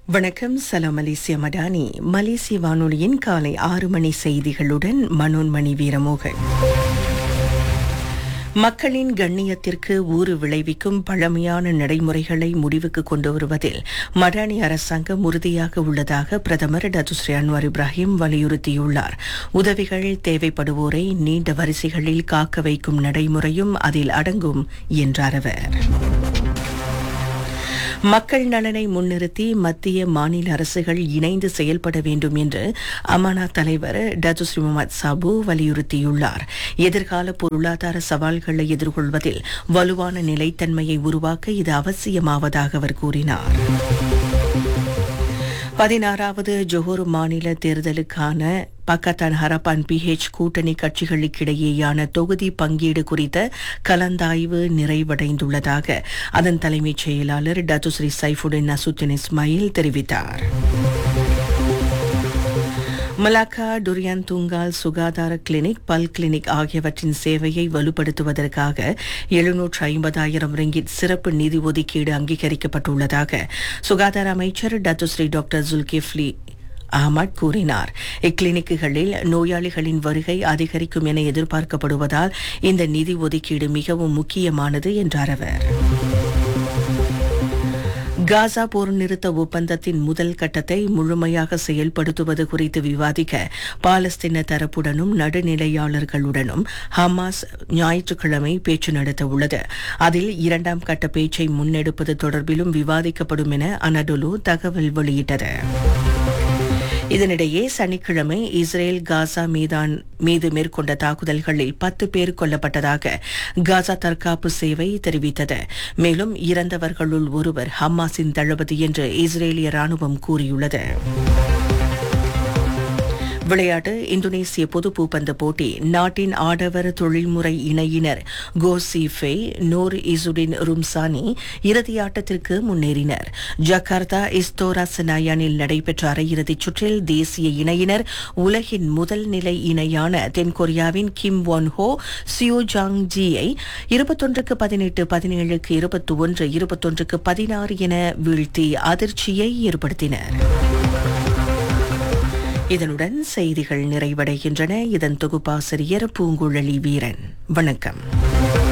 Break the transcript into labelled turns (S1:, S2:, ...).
S1: வணக்கம் சலாம் மலேசிய மடானி மலேசிய வானொலியின் காலை ஆறு மணி செய்திகளுடன் மனோன்மணி வீரமோகன் மக்களின் கண்ணியத்திற்கு ஊறு விளைவிக்கும் பழமையான நடைமுறைகளை முடிவுக்கு கொண்டு வருவதில் மடானி அரசாங்கம் உறுதியாக உள்ளதாக பிரதமர் டத்துஸ்ரீ அன்வார் இப்ராஹிம் வலியுறுத்தியுள்ளார் உதவிகள் தேவைப்படுவோரை நீண்ட வரிசைகளில் காக்க வைக்கும் நடைமுறையும் அதில் அடங்கும் என்றார் அவர் மக்கள் நலனை முன்னிறுத்தி மத்திய மாநில அரசுகள் இணைந்து செயல்பட வேண்டும் என்று அமானா தலைவர் டத்துஸ்ரீ முகமது சாபு வலியுறுத்தியுள்ளார் எதிர்கால பொருளாதார சவால்களை எதிர்கொள்வதில் வலுவான நிலைத்தன்மையை உருவாக்க இது அவசியமாவதாக அவர் கூறினார் பதினாறாவது ஜொஹோர் மாநில தேர்தலுக்கான பக்கத்தான் ஹரப்பான் பிஹெச் கூட்டணி கட்சிகளுக்கிடையேயான தொகுதி பங்கீடு குறித்த கலந்தாய்வு நிறைவடைந்துள்ளதாக அதன் தலைமைச் செயலாளர் டத்துஸ்ரீ சைஃபுடின் நசுத்தின் இஸ்மாயில் தெரிவித்தார் மலாக்கா டுரியான் துங்கால் சுகாதார கிளினிக் பல் கிளினிக் ஆகியவற்றின் சேவையை வலுப்படுத்துவதற்காக எழுநூற்று ஐம்பதாயிரம் ரிங்கிட் சிறப்பு நிதி ஒதுக்கீடு அங்கீகரிக்கப்பட்டுள்ளதாக சுகாதார அமைச்சர் டத்துஸ்ரீ டாக்டர் ஜுல்கிஃப்லி அஹமத் கூறினார் இக்கிளினிக்குகளில் நோயாளிகளின் வருகை அதிகரிக்கும் என எதிர்பார்க்கப்படுவதால் இந்த நிதி ஒதுக்கீடு மிகவும் முக்கியமானது என்றார் அவர் காசா போர் நிறுத்த ஒப்பந்தத்தின் முதல் கட்டத்தை முழுமையாக செயல்படுத்துவது குறித்து விவாதிக்க பாலஸ்தீன தரப்புடனும் நடுநிலையாளர்களுடனும் ஹமாஸ் ஞாயிற்றுக்கிழமை பேச்சு நடத்த உள்ளது அதில் இரண்டாம் கட்ட பேச்சை முன்னெடுப்பது தொடர்பிலும் விவாதிக்கப்படும் என அனடொலு தகவல் வெளியிட்டது இதனிடையே சனிக்கிழமை இஸ்ரேல் காசா மீதான் மீது மேற்கொண்ட தாக்குதல்களில் பத்து பேர் கொல்லப்பட்டதாக காசா தற்காப்பு சேவை தெரிவித்தது மேலும் இறந்தவர்களுள் ஒருவர் ஹம்மாஸின் தளபதி என்று இஸ்ரேலிய ராணுவம் கூறியுள்ளது விளையாட்டு இந்தோனேசிய பொது பூப்பந்து போட்டி நாட்டின் ஆடவர் தொழில்முறை இணையினர் கோ சீஃபே நூர் இசுடின் ரும்சானி இறுதியாட்டத்திற்கு முன்னேறினர் ஜகார்த்தா இஸ்தோரா செனாயானில் நடைபெற்ற அரையிறுதிச் சுற்றில் தேசிய இணையினர் உலகின் முதல் நிலை இணையான தென்கொரியாவின் கிம் ஒன் ஹோ சியோ ஜாங் ஜியை இருபத்தொன்றுக்கு பதினெட்டு பதினேழுக்கு இருபத்தி ஒன்று இருபத்தொன்றுக்கு பதினாறு என வீழ்த்தி அதிர்ச்சியை ஏற்படுத்தினர் இதனுடன் செய்திகள் நிறைவடைகின்றன இதன் தொகுப்பாசிரியர் பூங்குழலி வீரன் வணக்கம்